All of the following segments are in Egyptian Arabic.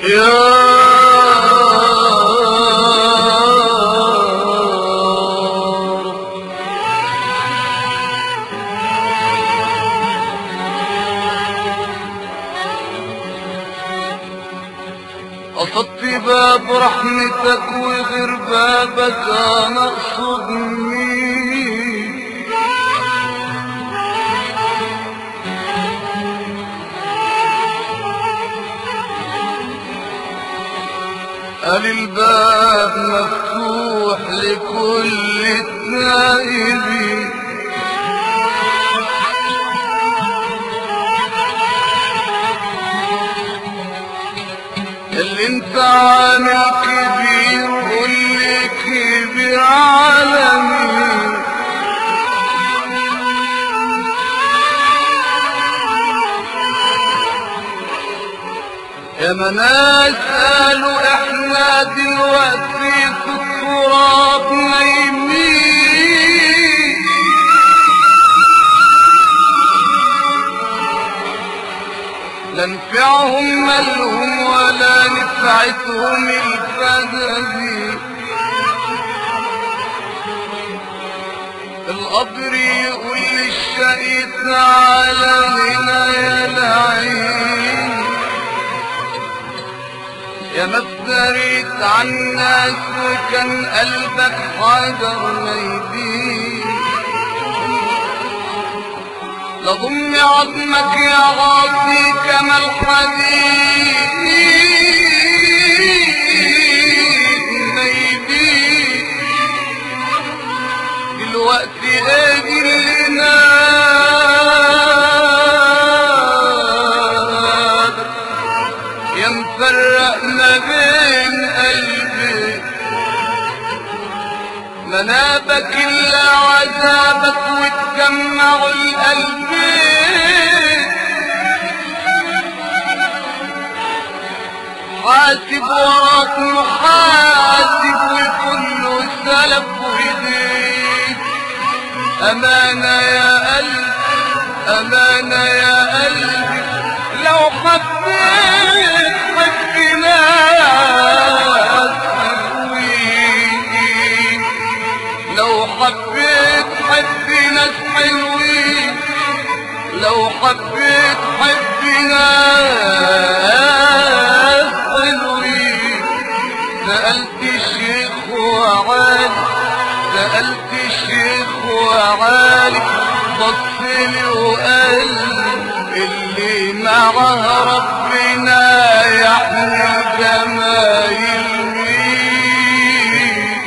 يا رب قصدت باب رحمتك وغير بابك انا اقصد مين قال الباب مفتوح لكل التائبين اللي انت عامل كبير قول لي كبير على مين يا ما ناس قالوا احنا دلوقتي في التراب نايمين لا نفعهم مالهم ولا نفعتهم الفدادين القبر يقول للشقي تعالى هنا يا لعين يا ما افتريت عن الناس وكان قلبك حجر ميدين لضم عظمك يا غاصي كما الحديد ميدين دلوقتي قادر لنا يا مفرق ما بين قلبي منابك الا عذابك وتجمع القلبين حاسب وراك محاسب وكله سلف وايديك امانه يا قلب امانه يا قلبي لو حبيت حب ناس حلوين لو حبيت حب ناس حلوين لو حبيت حب ناس حلوين سألت الشيخ وعالي سألت الشيخ وعالي بصلي وقال اللي معه ربنا يحمي جمايل مين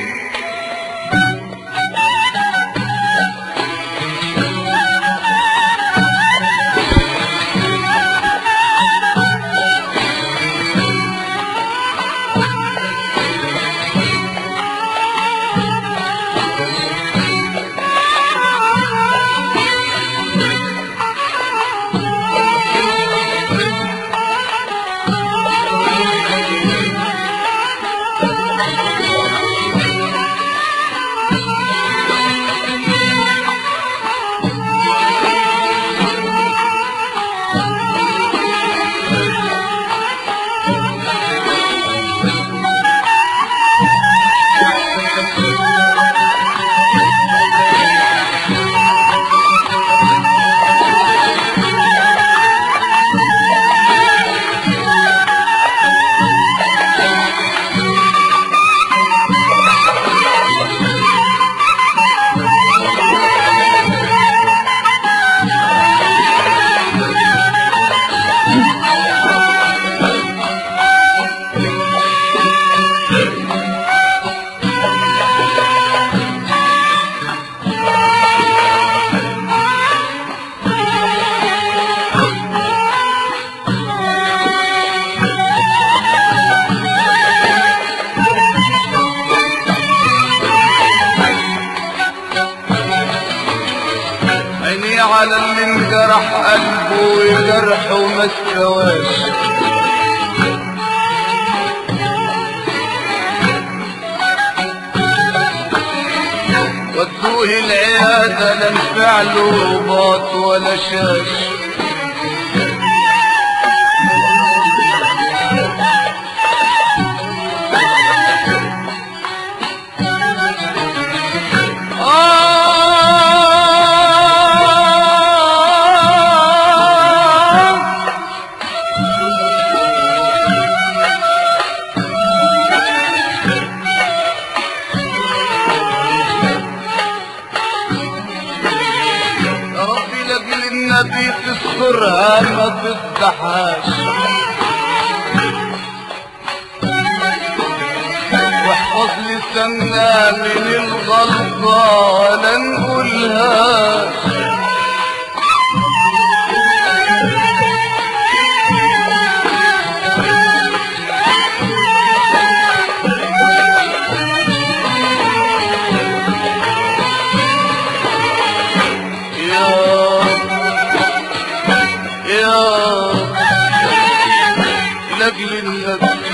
عيني على اللي انجرح قلبه وجرحه ما استواش ودوه العيادة لا نفع له رباط ولا شاش عاش واحفظ لساننا من الغلطة لا نقولهاش يا يا لاجل النبي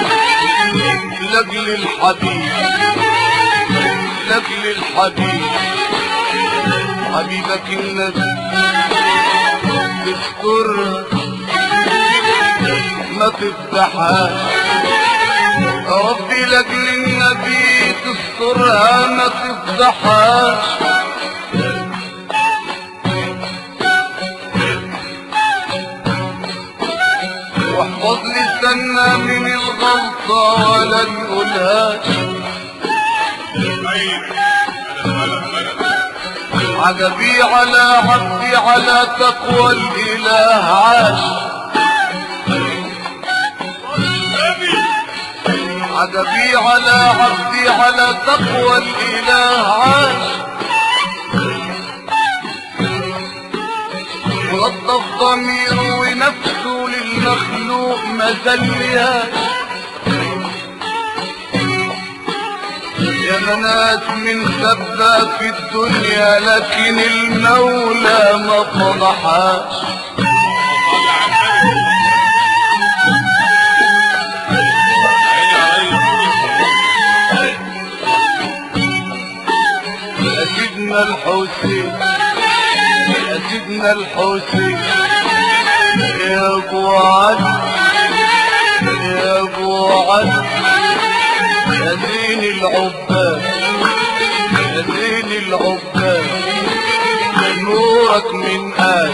لاجل الحبيب لاجل الحبيب حبيبك النبي تذكرها ما تفتحهاش يا ربي لاجل النبي تسترها ما تفتحهاش واحفظ لساننا من الغلطة ولا نقولهاش عجبي على عبدي على تقوى الإله عاش عجبي على عبدي على تقوى الإله عاش ولطف ضميره ونفسه للمخلوق ما زلياش يا مناس من سبة في الدنيا لكن المولى ما فضحاش يا سيدنا الحسين يا سيدنا الحسين يا ابو علي يا ابو علي يا زين العباد يا زين العباد نورك من آل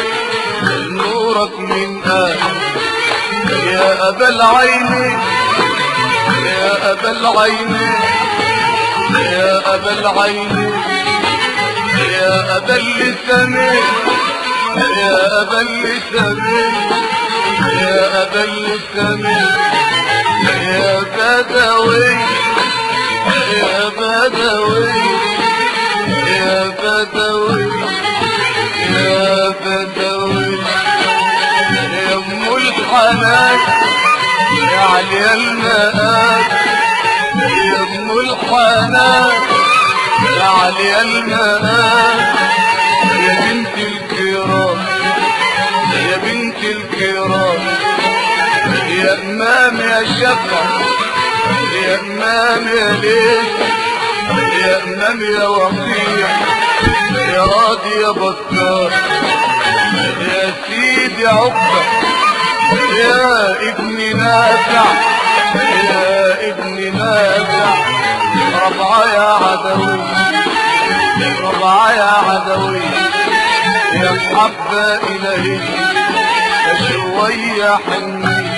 نورك من آل يا أبا العينين يا أبا العينين يا أبا العينين يا أبا اللسانين يا أبا اللسانين يا أبا اللسانين يا بدوي يا بدوي يا بدوي يا بدوي يا ام الحنان يا علي المآب يا ام الحنان يا علي المآب يا بنت الكرام يا بنت الكرام يا امام يا شفع يا امام يا ليل يا امام يا وقيع يا راضي يا بكار يا سيدي عقبة يا ابن نافع يا ابن نافع ربعة يا عدوي ربعة يا عدوي يا محبة إلهي يا شوية حني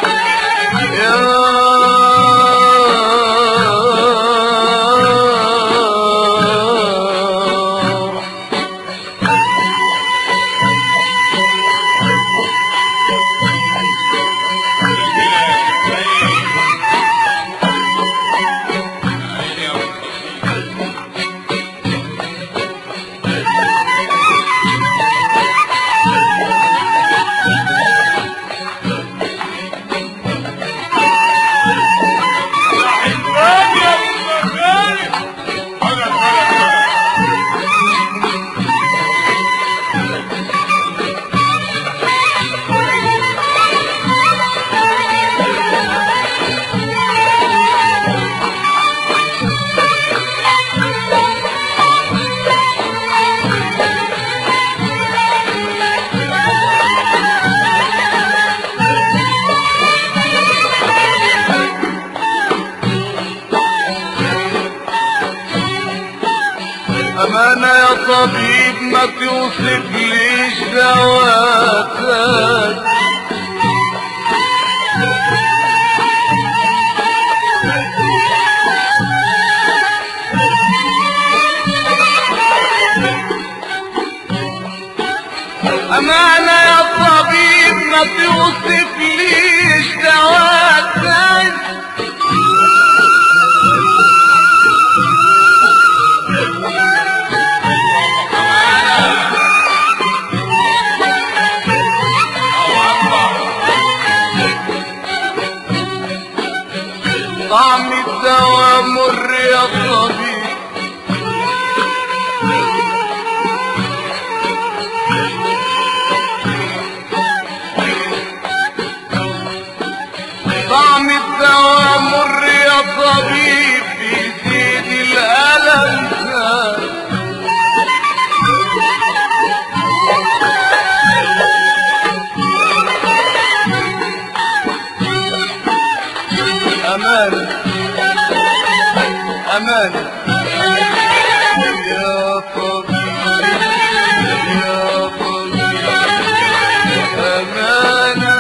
يا أمانة يا طبيب ما توصف ليش دواتك أمانة يا طبيب ما توصف بيوصف ليش تواتر طعم الدواء مر يا طبيب طعم الدواء مر يا طبيب بيزيد الألم أمان أمان يا طبيب يا طبيب أمانة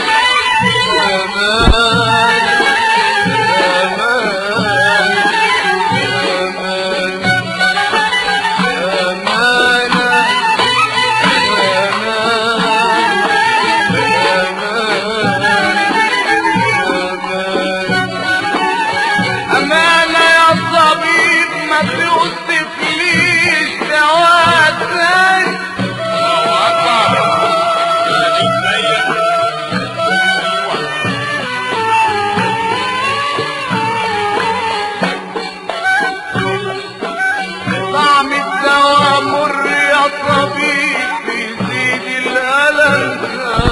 أمانة يا طبيب ما توصفليش دواتك طعم الدواء مر يا طبيب بيزيد الألم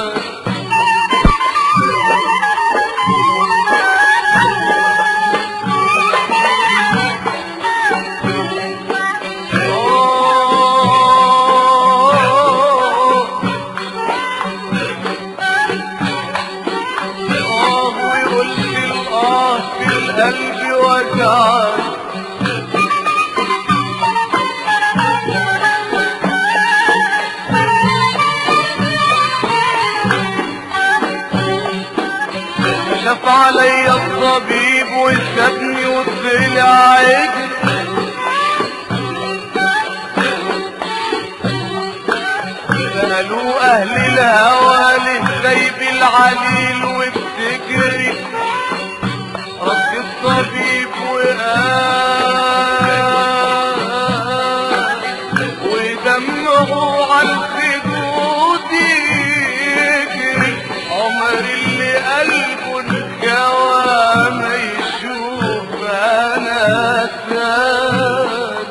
ويقول لي الآه في القلب وجعان شاف علي الطبيب وسابني وطلع عجل سألوا أهل الهوى للسيب العليل وبتجري رد الطبيب وقال ودمه على الخدود يجري عمر اللي قلبه الجوى ما يشوف انا ساد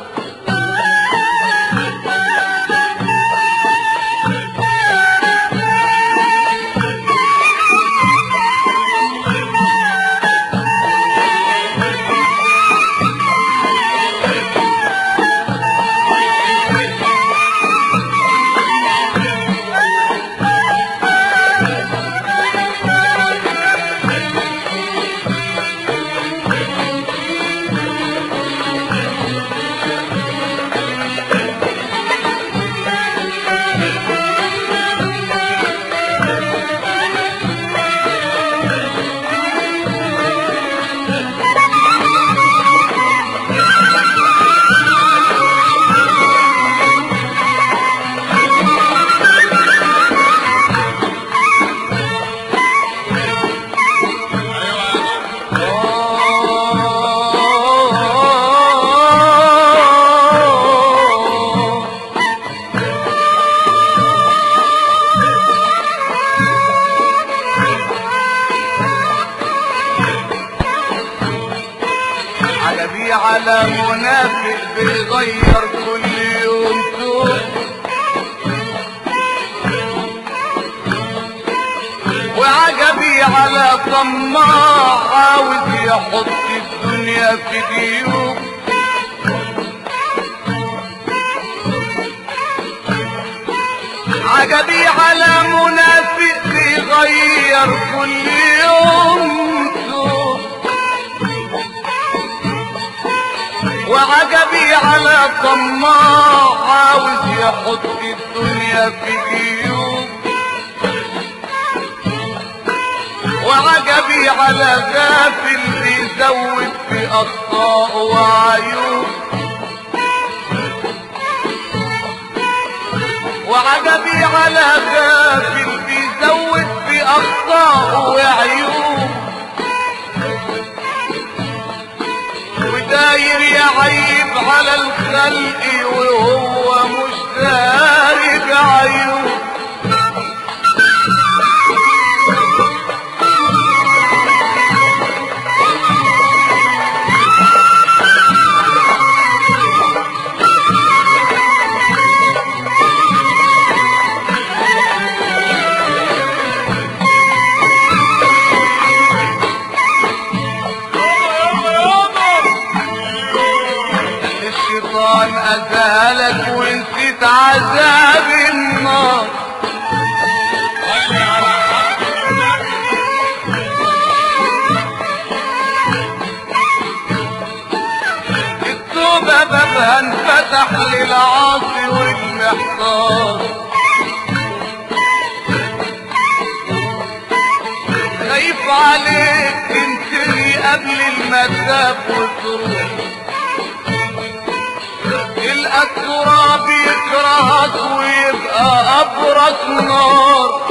عجبي على منافق بيغير كل يوم سوق وعجبي على طماع عاوز يحط الدنيا في جيوب عجبي على منافق بيغير كل يوم سوق وعجبي على طماع عاوز يحط الدنيا في جيوب وعجبي على غافل بيزود في اخطاء وعيوب وعجبي على غافل بيزود في أخطاء وعيوب وداير يعيب على الخلق وهو مش دارج عيوب الشيطان أذهلك ونسيت عذاب النار التوبة بابها انفتح للعاصي والمحتار خايف عليك تنتهي قبل المساف وتروح تلقى التراب يكرهك ويبقى أبرك نار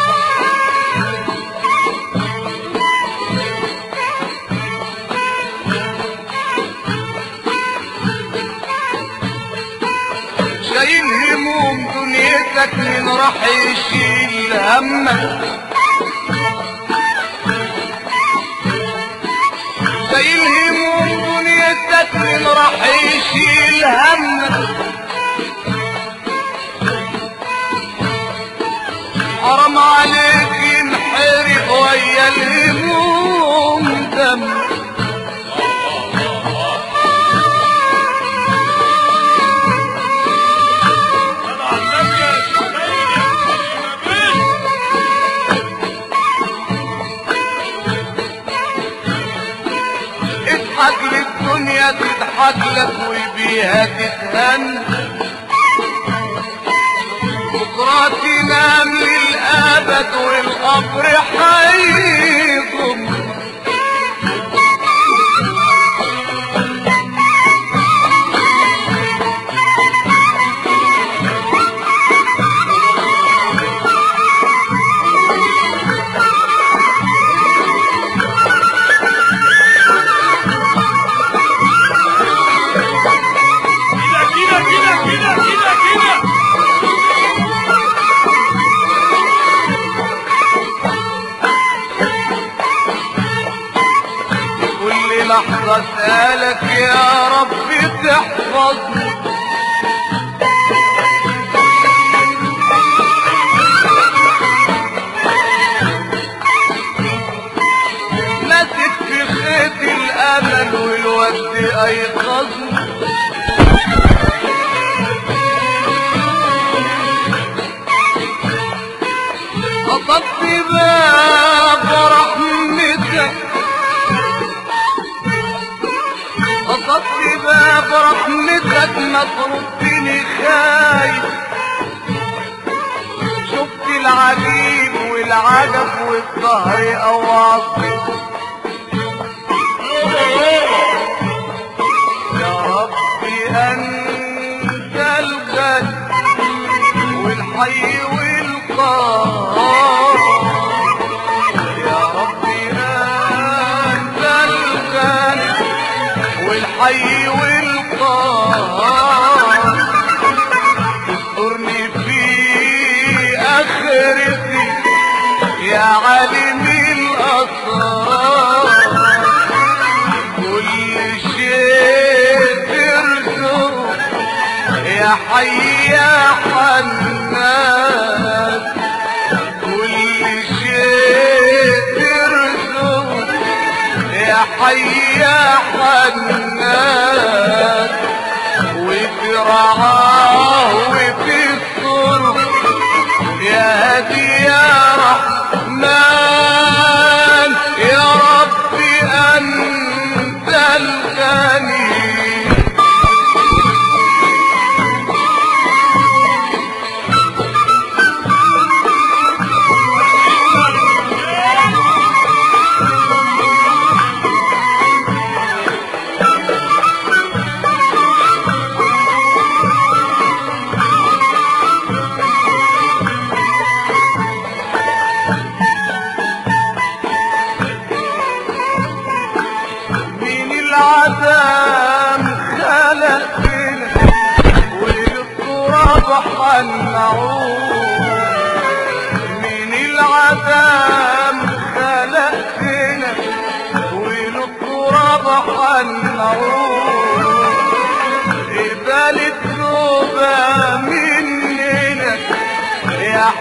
شايل هموم دنيتك من راح يشيل همك شايل هموم دنيتك من راح يشيل همك حرام عليك ينحرق ويا الهموم دمك اضحك للدنيا تضحك لك وبيها تتهنى بكرة تنام للأبد والقبر حيضم كده كده كده كده كده كل لحظة سألك يا رب تحفظني ماسك في خيط الأمل والود أيقظني قصدت باب رحمتك قصدت باب رحمتك ما تردني خايف شفت العجيب والعجب والظهر أواصل يا ربي أنت الغني والحي والقهار يا ربي أنت الغني والحي والقهار اذكرني في آخرتي يا عالم الأسرار كل شيء ترزق يا حي يا حنان كل شيء ترزق يا حي يا حنان وفي رعاه وفي الصرف يا هادي يا رحمن يا ربي أنت الغني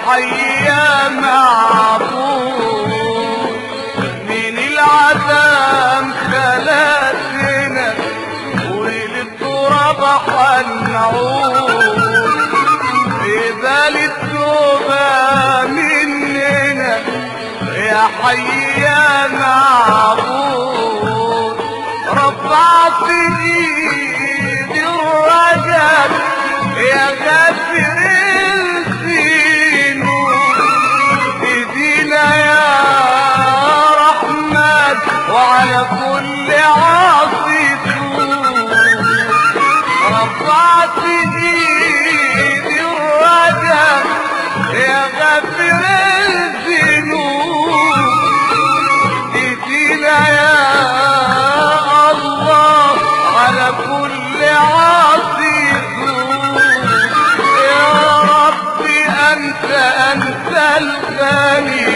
حي يا معبود من العذاب خلقتنا وللتراب حنعود قبل التوبة مننا يا حي يا معبود رفعت ايدي الرجل يا غافر الذنوب ايدينا يا رحمن وعلى كل عاصي توب رفعت ايدي الرجل يا غافر الذنوب ايدينا يا الله على كل عاصي توب يا ربي انت انت الغني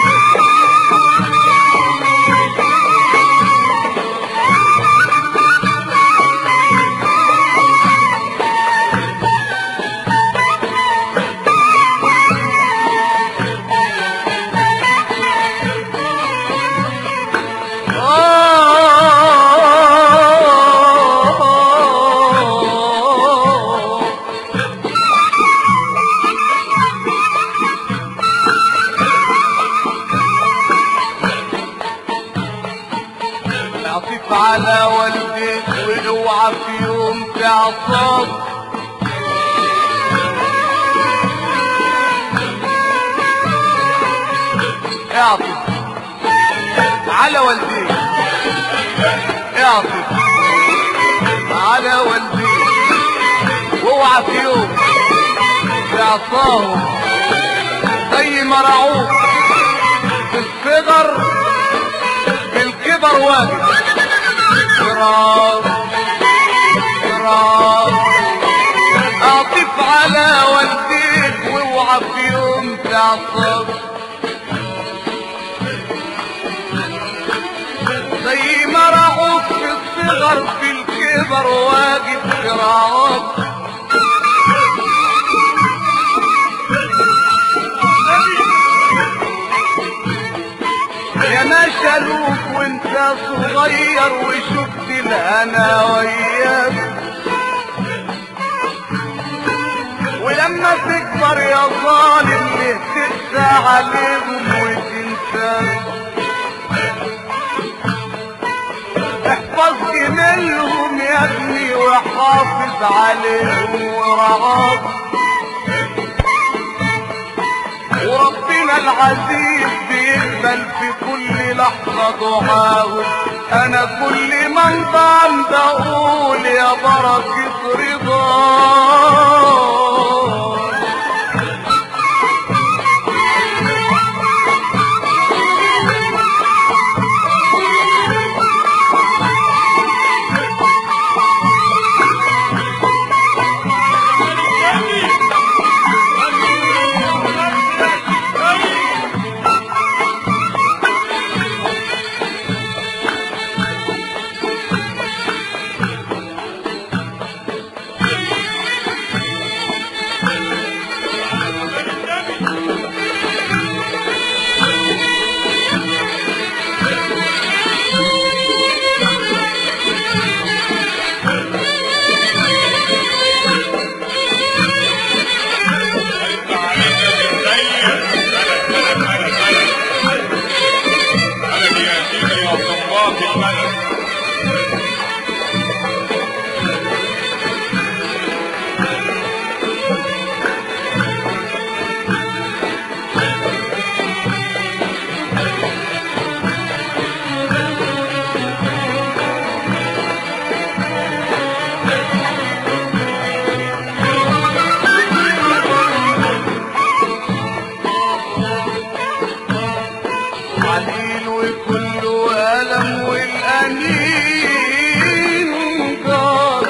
عطف على والديك واوعى في يوم تعصب اعطف على والديك اعطف على والديك واوعى في يوم تعصاهم زي ما رعوك في الصغر في الكبر واجب فراق فراق اعطف على والديك واوعى في يوم تعصب زي ما رعوك في الصغر في الكبر واجب فراق يا ما شالوك وانت صغير وشفت الهنا وياك ولما تكبر يا ظالم ليه تقسى عليهم وتنساك احفظ جمالهم يا ابني وحافظ عليهم ورعاك وربنا العزيز بيقبل في كل لحظة دعاءه انا كل من ضام بقول يا بركة رضاك عليل وكله ألم والأنين جار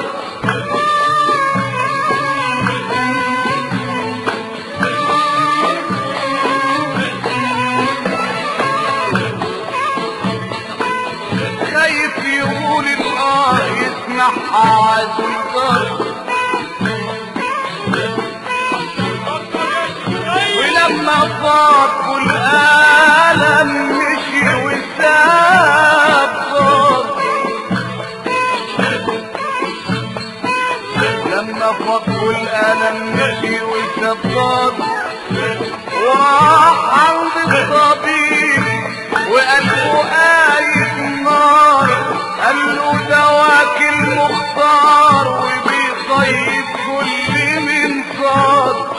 خايف يقول الآه يسمعها عالجار ولما لما فاق الألم مشي وساب صوت لما فاق الألم مشي وساب صوت وراح عند الطبيب وقال له آية نار قال له دواك المختار وبيطيب كل من صار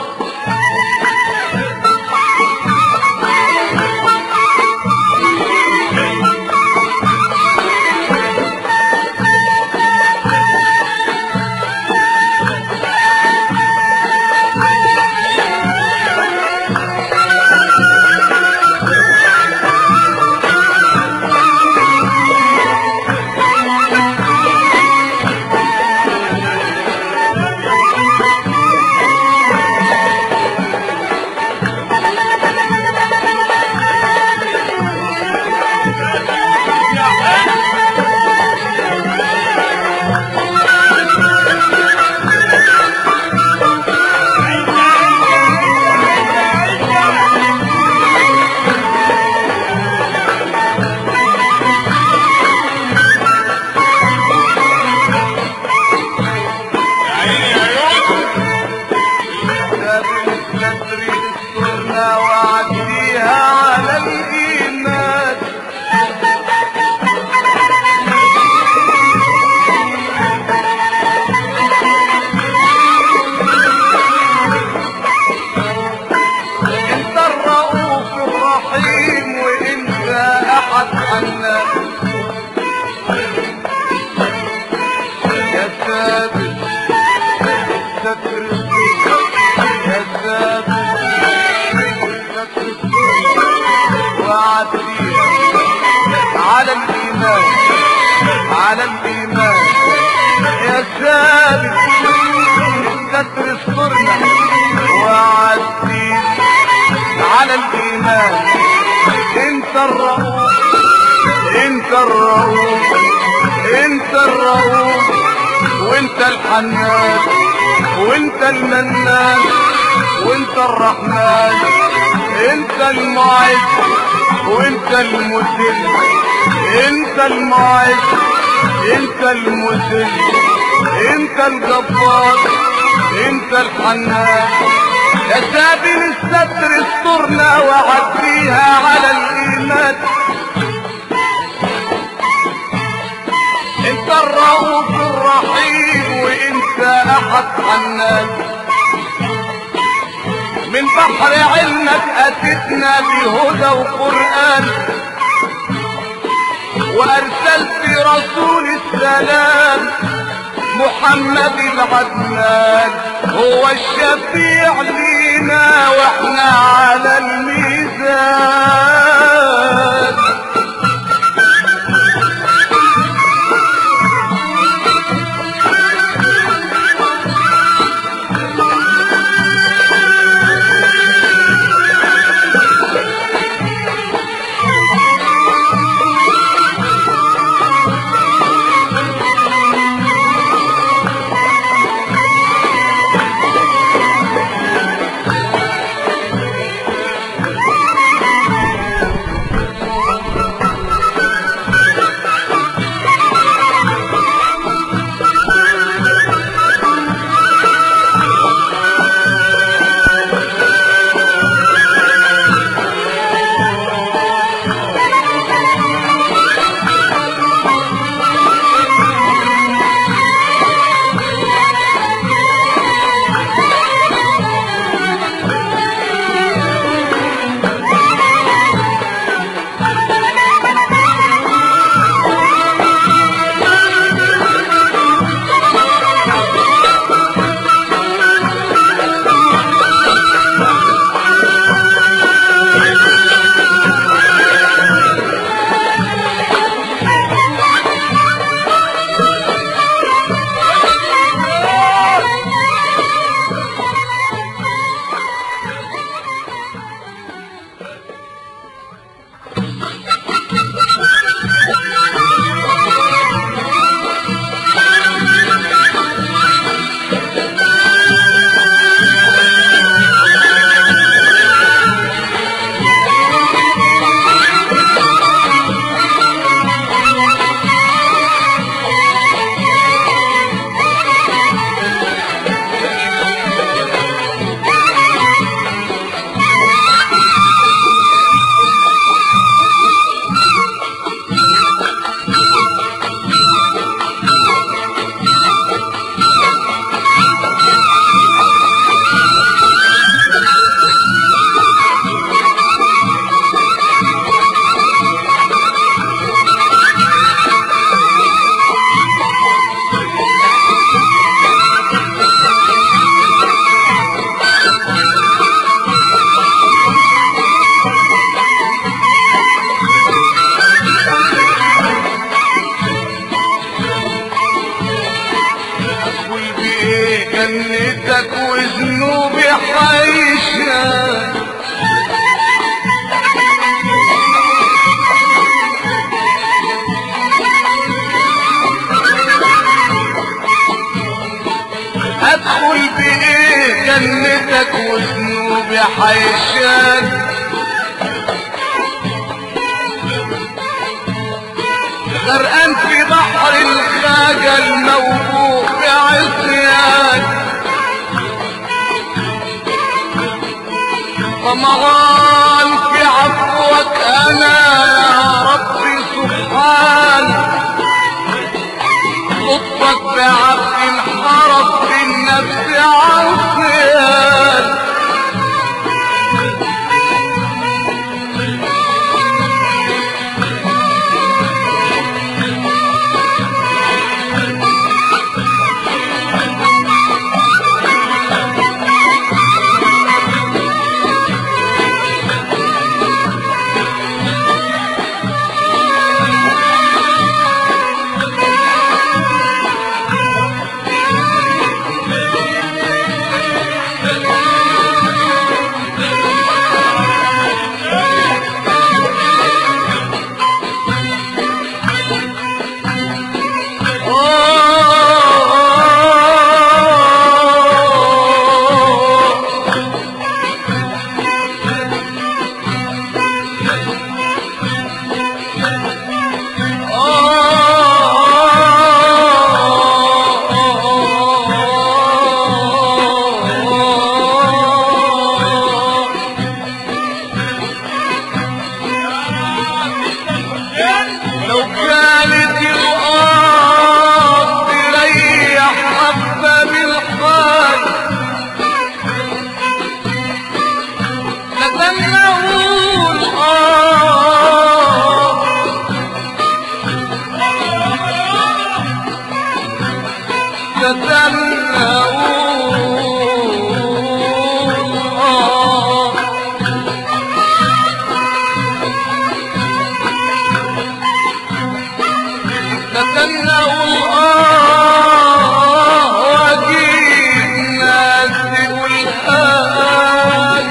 باب الستر يسترنا وعديها على الإيمان انت الرؤوف الرحيم وانت احد حنان يا ثابت ستر يا ثابت ستر وعديها على الإيمان على الإيمان يا ثابت ستر استرنا وعديها على الإيمان انت الرؤوف انت الرؤوف انت الرؤوف وانت الحنان وانت المنان وانت الرحمن انت المعز وانت المذل انت المعز انت المذل انت الجبار انت الحنان يا سابل الستر استرنا وعديها على الايمان انت الرؤوف الرحيم وانت احد حنان من بحر علمك اتتنا بهدى وقرآن وارسلت رسول السلام محمد العدنان هو الشفيع لينا واحنا على الميزان غرقان في بحر الخجل موجوع بعصيان طمعان في عفوك انا يا ربي سبحان لطفك بعبد انحرف في النفس عصيان لو كانت الأرض تريح حبة بالحال لتمنعوا الأرض تتمنعوا الأرض تتمنعوا الآه وجيب الناس والآل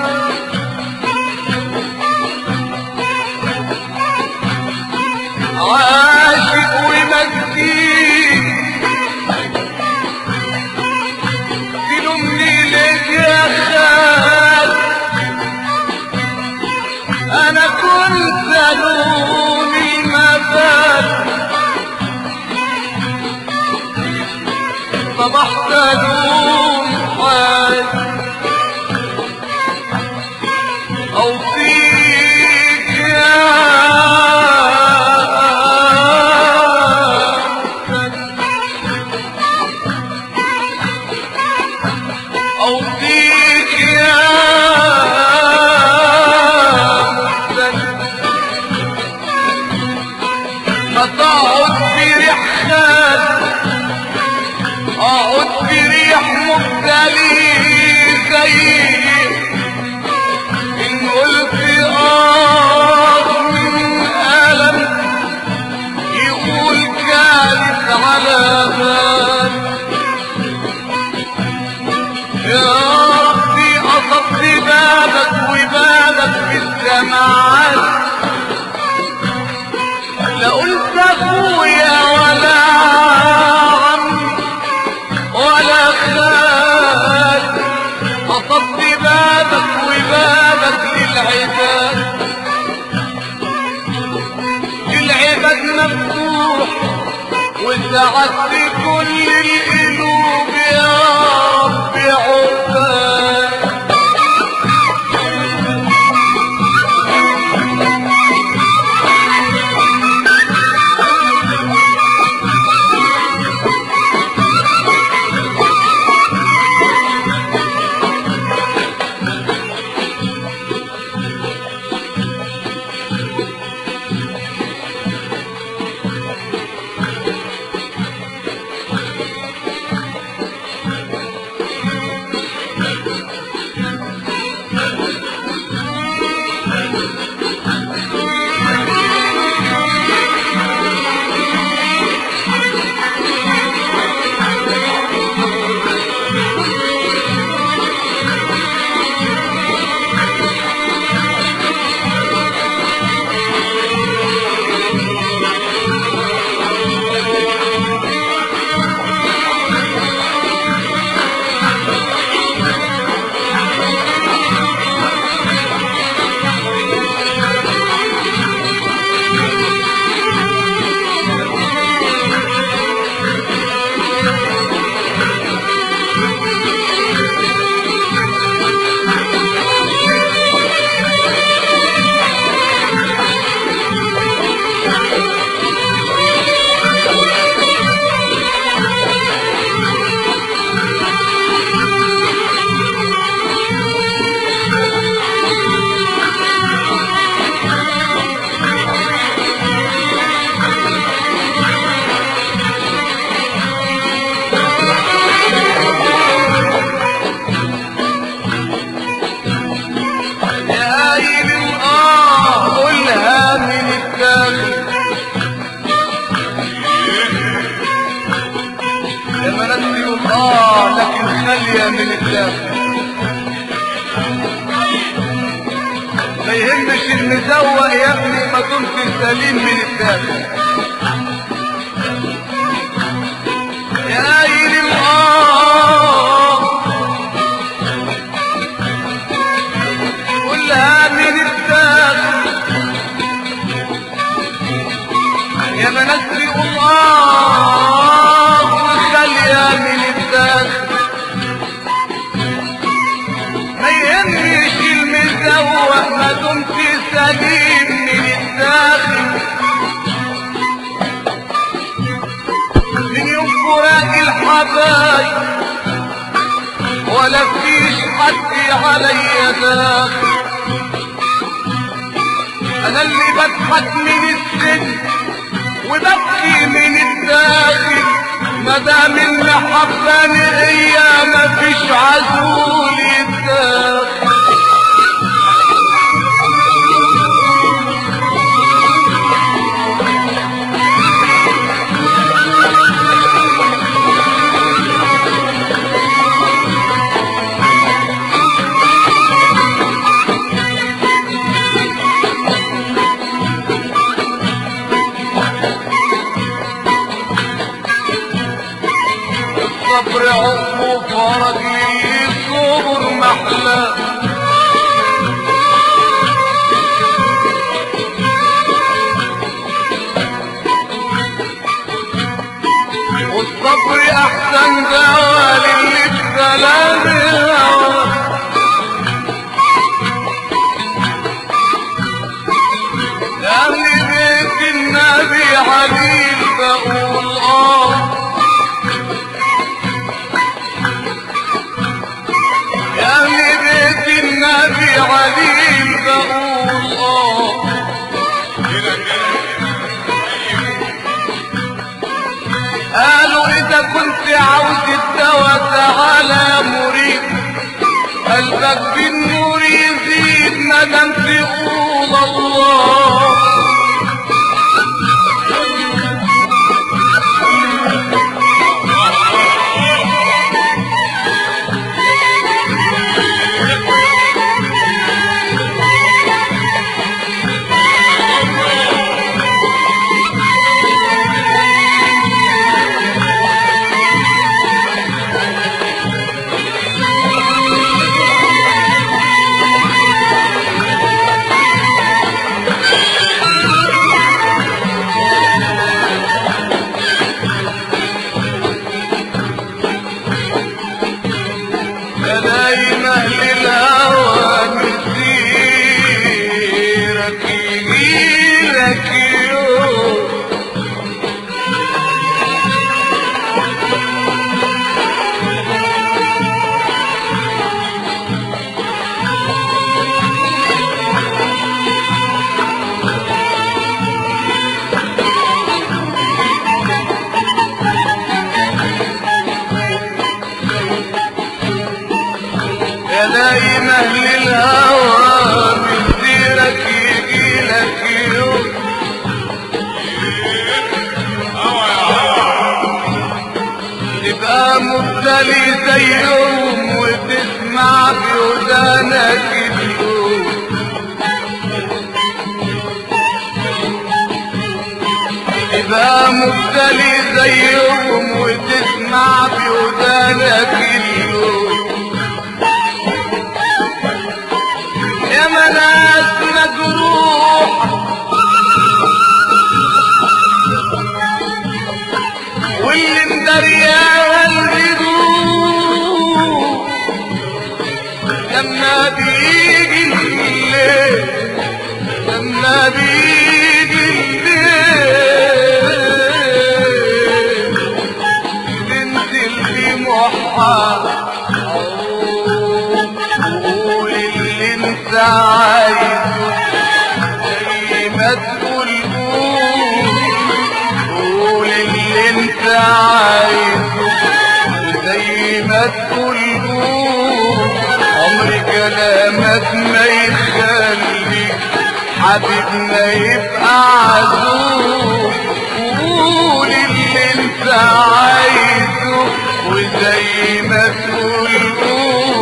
عاشق ومسكين تلومني ليك يا خال انا كنت الومي ما فات صبحت الوم حال او فيك يا او فيك يا ما تقعد في ريحان اقعد في ريح مبتلي زي ان قلت اه من الم يقول كانت على بال يا ربي قصدت بابك وبابك في السماعات لا قلت اخويا ولا عمي ولا خال قصدت بابك وبابك للعباد للعباد مفتوح وسعدت كل القلوب يا رب عقبال الداخل ما يهمش المزوق يا ابني ما دمت سليم من الداخل يا قايل الآه كلها من الداخل يا منسي الله وخليها من الداخل ما يهمش المزوق ما دمت سليم من الداخل من يوم فراق الحبايب ولا فيش حد عليا داخل انا اللي بضحك من السن وببكي من الداخل ما دام المحبة هي ما فيش عزول يتداخل الصبر عقبه فرج لي صبر محلى والصبر احسن دواء للي بسلام الهوى لأهل بيت النبي عليل بقول آه يا أهل بيت النبي عليل بقول آه قالوا إذا كنت عاوز الدواء تعالى يا مريد قلبك بالنور يزيد ما دام تقول الله كلايم أهل الهوى مسيرك يجيلك يوم يا نايم اهل الهوى مسيرك يجيلك يوم تبقى مبتلي زيهم وتسمع بودانك اليوم تبقى مبتلي زيهم وتسمع بودانك اليوم يا مناس مجروح واللي مدرياها الهدوء لما بيجي الليل لما بيجي الليل تنزل بمحا قول اللي انت عايزه زي ما تقول قول قول اللي انت عايزه زي ما تقول قول عمر كلامك ما يخلي حبيبنا يبقى عزوز قول اللي انت عايزه وزي ما تقول قول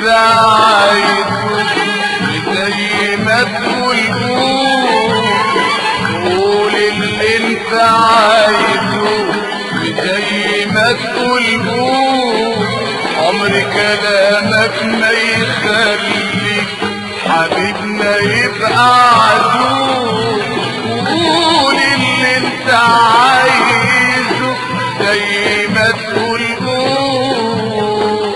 عايزه زي ما تقول قول قول اللي انت عايزه زي ما تقول قول عمر كلامك ما يخليك حبيبنا يبقى عدو قول اللي انت عايزه زي ما تقول قول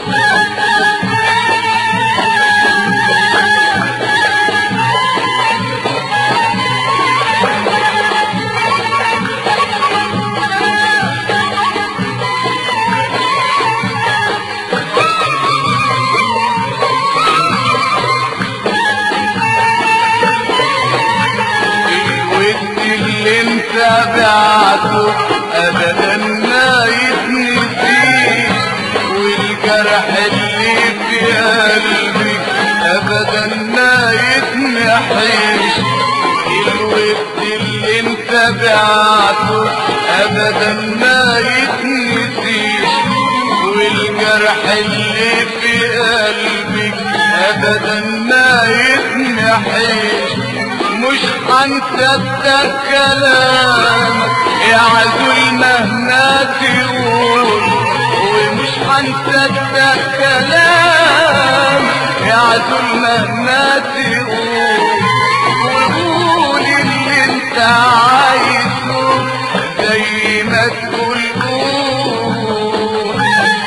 الود اللي انت بعته ابدا ما يتنسي والجرح اللي في قلبي ابدا ما يتمحيش الود اللي انت بعته ابدا ما يتنسيش والجرح اللي في قلبي ابدا ما يتمحيش مش هنصدق كلامك يا عزول مهما تقول ومش هنصدق كلامك يا عزول مهما تقول وقول اللي انت عايزه زي ما تقول قول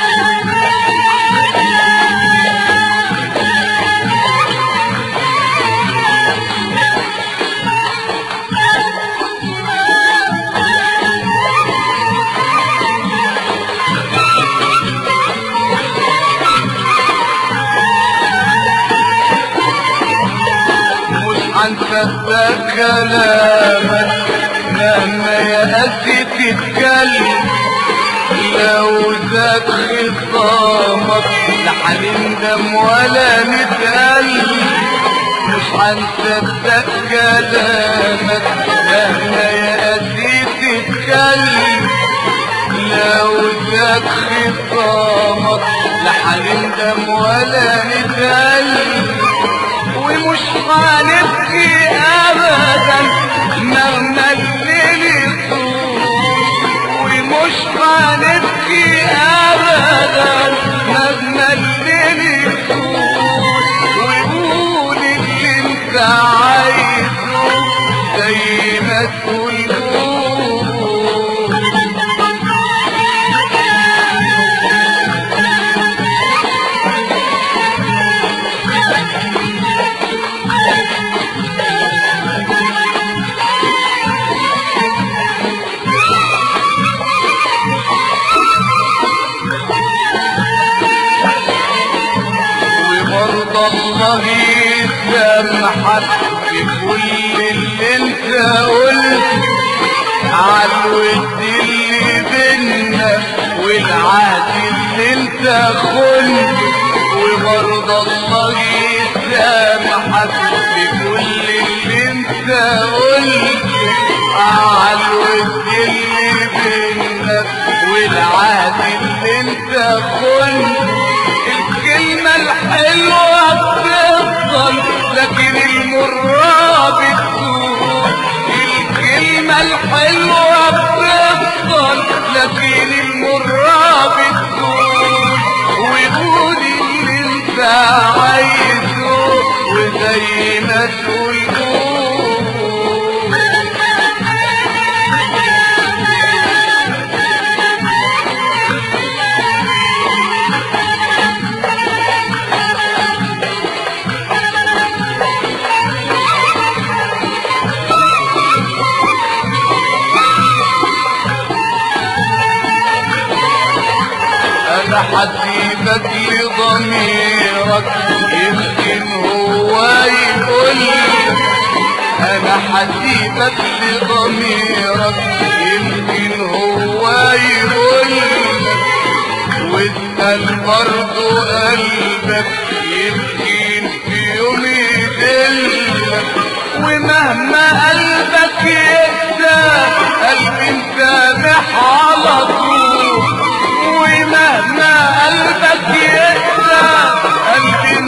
مش هنصدق كلامك مهما يأتي تتكلم لو زاد خصامك لا هنندم ولا نتألم مش هنصدق كلامك مهما يأتي تتكلم لو زاد خصامك لا هنندم ولا نتألم ومش هنبكي ابدا مهما الليل يطول ومش هنبكي ابدا مهما الليل يطول وقول اللي انت عايزه زي ما تقول قول وبرضه الله يسامحك في كل اللي انت قلت عالود اللي بينا والعهد اللي انت خنت وبرضه الله يسامحك في كل اللي انت قلت عالود اللي بينا والعهد اللي انت خنت الكلمة الحلوة بتفضل لكن المرة بتدوم الكلمة الحلوة بتفضل لكن المرة بتدوم وقول اللي انت عايزه وزي ما تقول قول انا حسيبك لضميرك يمكن هو يقول انا حسيبك لضميرك يمكن هو يقول واسأل برضو قلبك يمكن في يوم يدلك ومهما قلبك يقسى قلبي مسامح على طول ومهما قلبك يقسى قلبي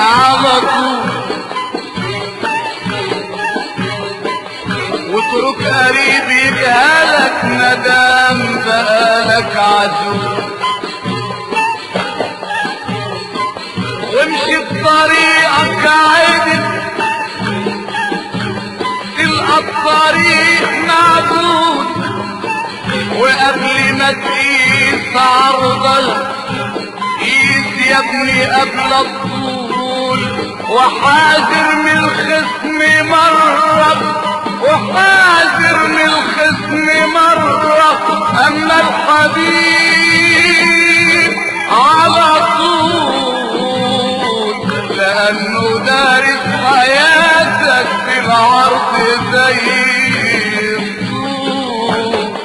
على طول واترك قريب يجهلك مدام بقالك عدو وامشي بطريقك عدل تلقى الطريق معدود وقبل ما تقيس عرضك قيس يا ابني قبل الطول وحاذر من الخصم مرة وحاذر من الخصم مرة أما الحبيب على طول لأنه دارس حياتك في العرض زي الطول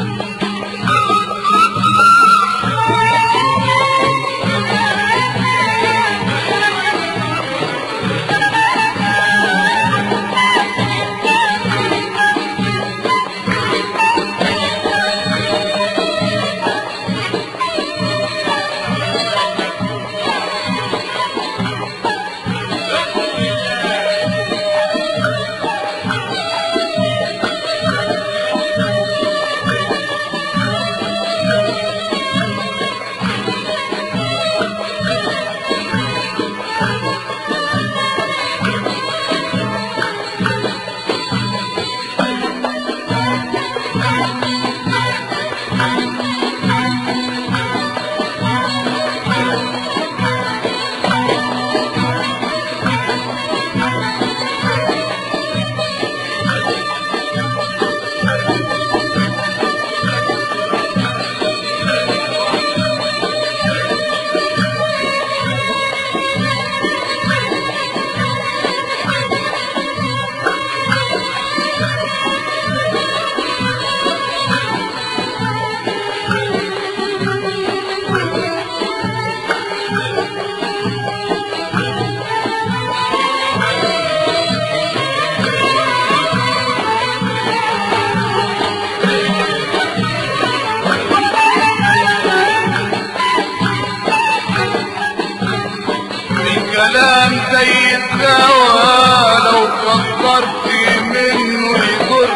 الكلام زي الدواء لو كترت منه يضر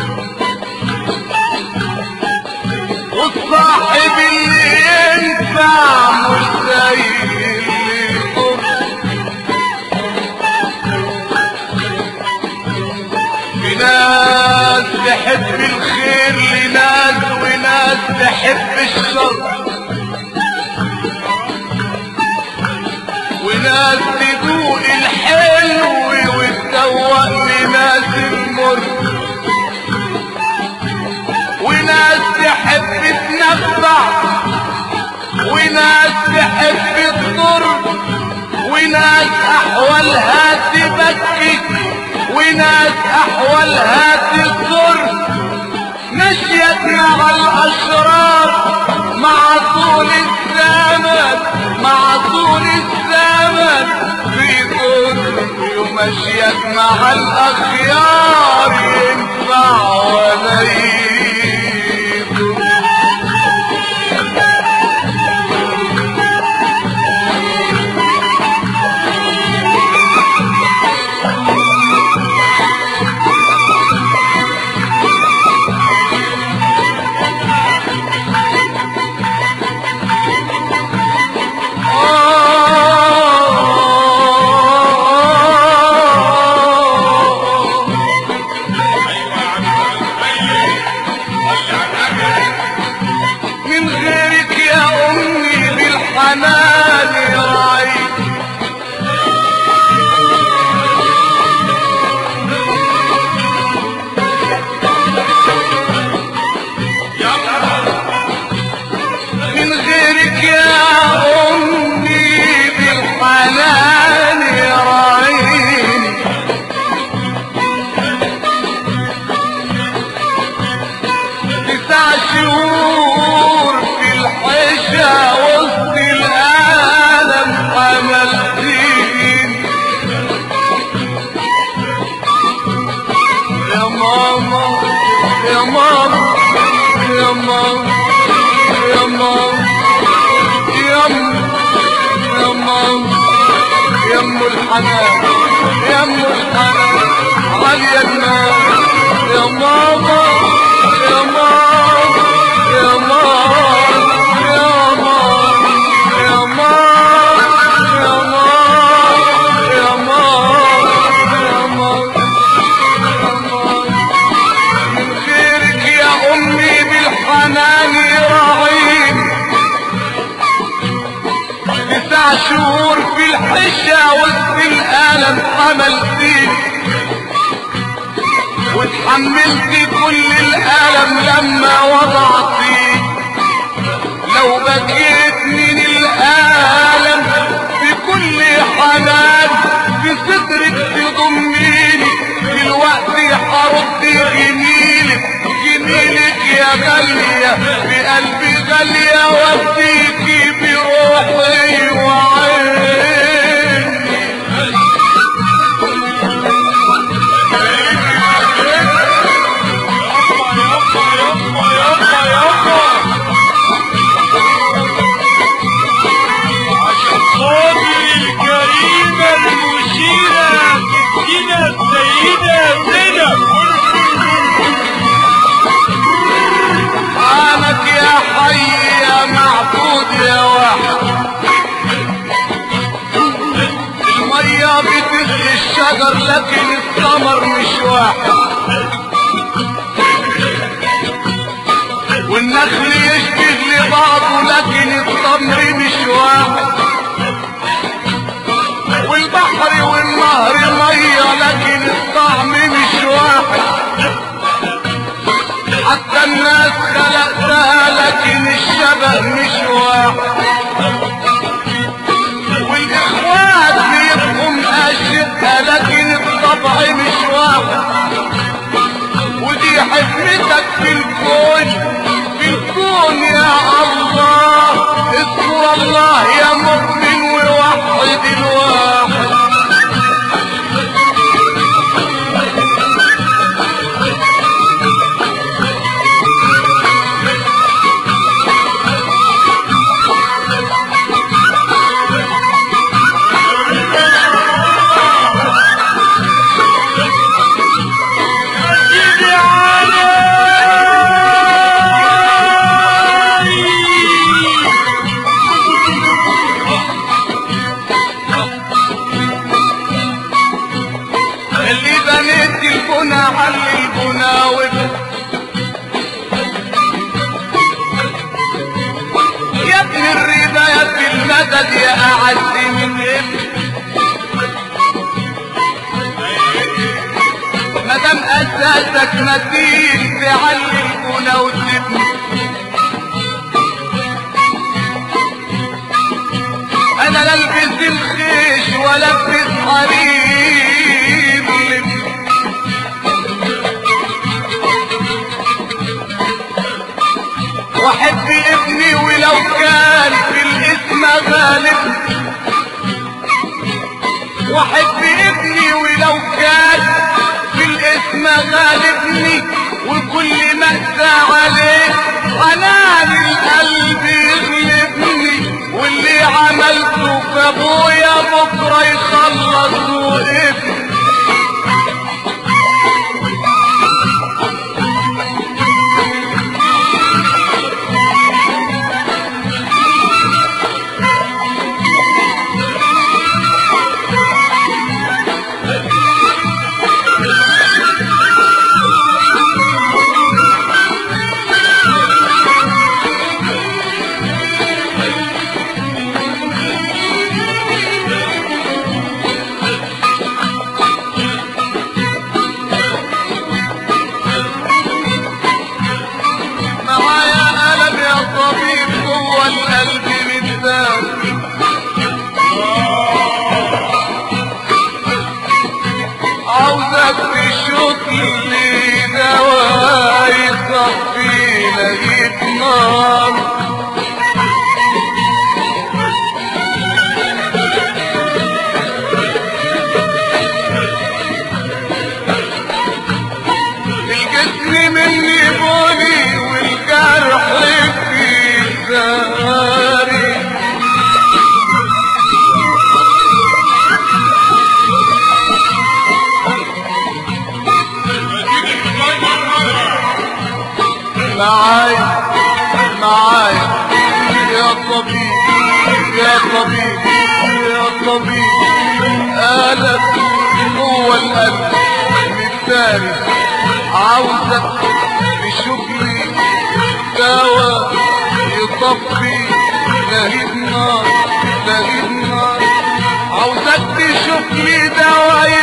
والصاحب اللي ينفع مش زي اللي يضر في ناس تحب الخير لناس وناس تحب الشر وناس تدوق الحلو وتدوق لناس المر وناس تحب تنفع وناس تحب تضر وناس احوالها تبكي وناس احوالها تضر مشيت مع الاشرار مع طول الزمن مع طول الزمن في ضر ومشيت مع الاخيار ينفع ولا يضر الحنان يا ام الحنان غالية النار يا ماما يا ماما يا ماما يا ماما يا ماما يا ماما يا ماما يا ماما من خيرك يا امي بالحنان راعيني تسع شهور في الحشة وسط الألم حملتيني وتحملت كل الألم لما وضعتيني لو بكيت من الألم بكل حنان في صدرك تضميني دلوقتي هرد جميلك جميلك يا غالية بقلبي غالية وفيكي بروحي وعيني صوتي الكريمة المشيرة سكينة السيدة زينب سبحانك يا حي يا معبود يا واحد المية بتسقي الشجر لكن الثمر مش واحد والنخل يشبه لبعضه لكن التمر مش واحد والبحر والنهر مية لكن الطعم مش واحد حتى الناس خلقتها لكن الشبه مش واحد والاخوات بيبقوا مقاشدها لكن الطبع مش واحد ودي حكمتك في الكون في الكون يا الله اذكر الله يا مؤمن ووحد الواحد سيدي علي اللي بنيت البنا علي البنا وب يا ابن الرضا يا ابن المدد يا اعز من ابن مادام اساسك متين تعلي البنا وتبني انا لا البس الخيش ولا البس حرير واحب ابني ولو كان في الاسم غالب واحب ابني ولو كان في الاسم غالبني وكل مأسى عليه حنان القلب يغلبني واللي عملته في ابويا بكره يخلص وابني معايا قلم يا طبيب جوه القلب متداوي عاوزك تشوف لي دواء يصفي لقيت نار الجسم مني بولي والجرح في زهري معايا معايا يا طبيب يا طبيب يا طبيب قالك هو القلب مثالي عاوزك تشوف لي دواء يطفي لهيب نار لهيب نار عاوزك تشوف لي دواء